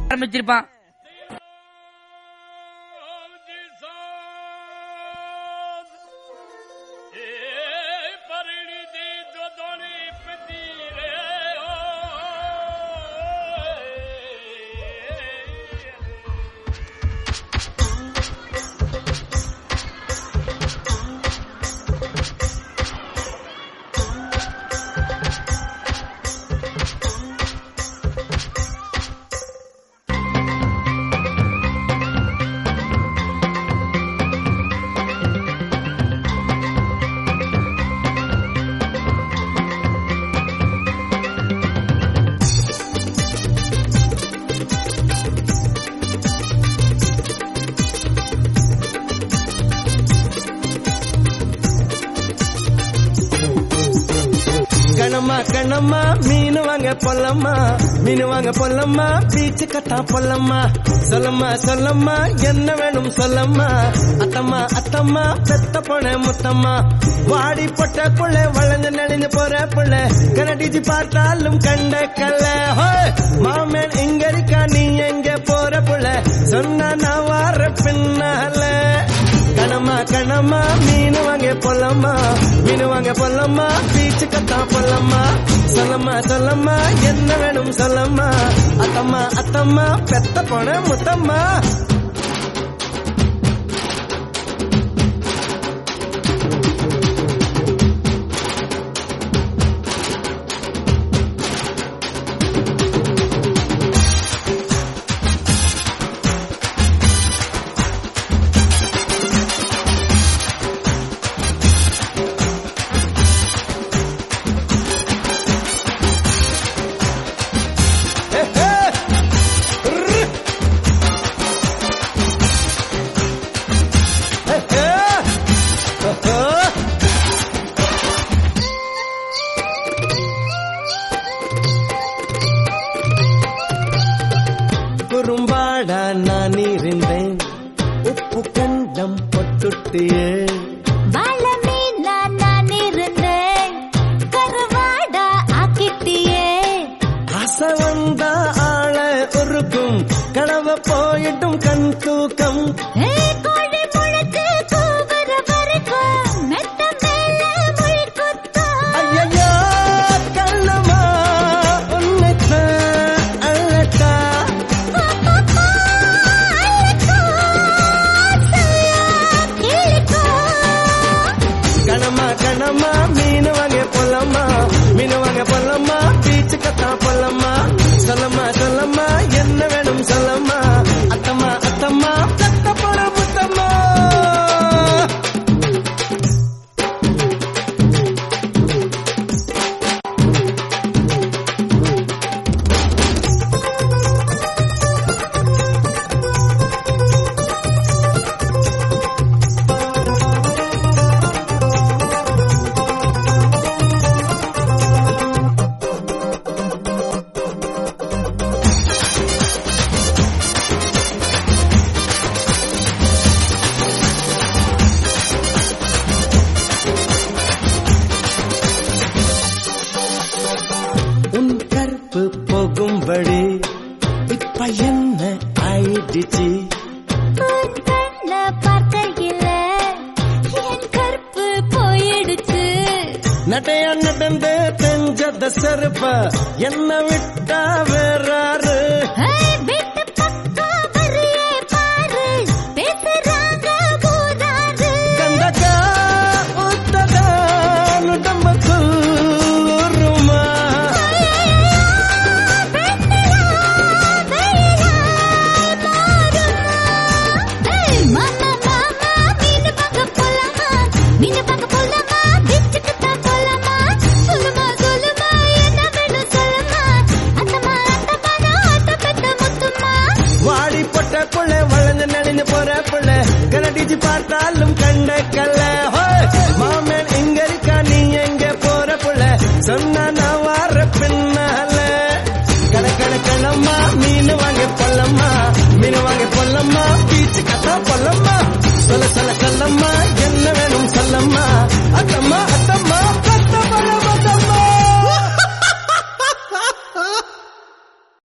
ஆரம்பிச்சிருப்பான் கணமா கணமா மீன் வாங்க பொல்லம்மா மீன் வாங்க பொல்லம்மா பீச்சு கட்டா பொல்லம்மா சொல்லம்மா சொல்லம்மா என்ன வேணும் சொல்லம்மா அத்தம்மா அத்தம்மா பெத்த பொண்ண முத்தம்மா வாடி பொட்ட புள்ள வளைஞ்சு நெளிஞ்சு போற புள்ள கனடிச்சு பார்த்தாலும் கண்ட கல்ல ஹோய், மாமன் இங்க இருக்கா நீ எங்க போற புள்ள சொன்னா நான் வார பின்னால கணமா கணமா மீன் வாங்க பொல்லம்மா மீன் வாங்க பொல்லம்மா பீச்சு கத்தா பொல்லம்மா சொல்லம்மா சொல்லம்மா என்ன வேணும் சொல்லம்மா அத்தம்மா அத்தம்மா பெத்த போன முத்தம்மா ஹே, ஹே. ரு. ஹே, ஹே. ஹோ, ஹோ. குறும்பாடா நான் இருந்தேன் உப்பு கண்டம் பொட்டுட்டியே வாழமே நான் நான் இருந்தேன் கருவாடா ஆக்கிட்டியே ஆசை வந்தா ஆள உருக்கும் கடவ போயிட்டும் கண் தூக்கம் ஏ கோழி முளைச்சு கூவுற வரைக்கும் மெத்த மேல முள் குத்தும் ஐயையோ கண்ணம்மா உன்னைத்தான் அழட்டா கணமா கணமா மீன் வாங்க பொல்லம்மா மீன் வாங்க பொல்லம்மா பீச்சு கத்தா பொல்லம்மா சொல்லம்மா சொல்லம்மா என்ன வேணும் சொல்லம்மா அத்தம்மா அத்தம்மா தத்த போற முத்தம்மா உன் கற்பு போகும்படி இப்ப என்ன ஆயிடுச்சு உன் கண்ண பார்க்கையில என் கற்பு போயிடுச்சு நடையா நடந்து தெஞ்சத செருப்ப என்ன விட்டா வேறாரு ஏய், வீட்டு பக்கம் வரியே பாரு பேசுறாங்க ஊராரு கந்தக்கா உத்ததா நுடம்புக்குள் ஊருமா வாடி பொட்ட புள்ள வளைஞ்சு நடிஞ்சு போற புள்ள கனடிச்சு பார்த்தாலும் கண்ட கல்ல ஹோய், மாமன் இங்க இருக்கா நீ எங்க போற புள்ள சொன்னா நான்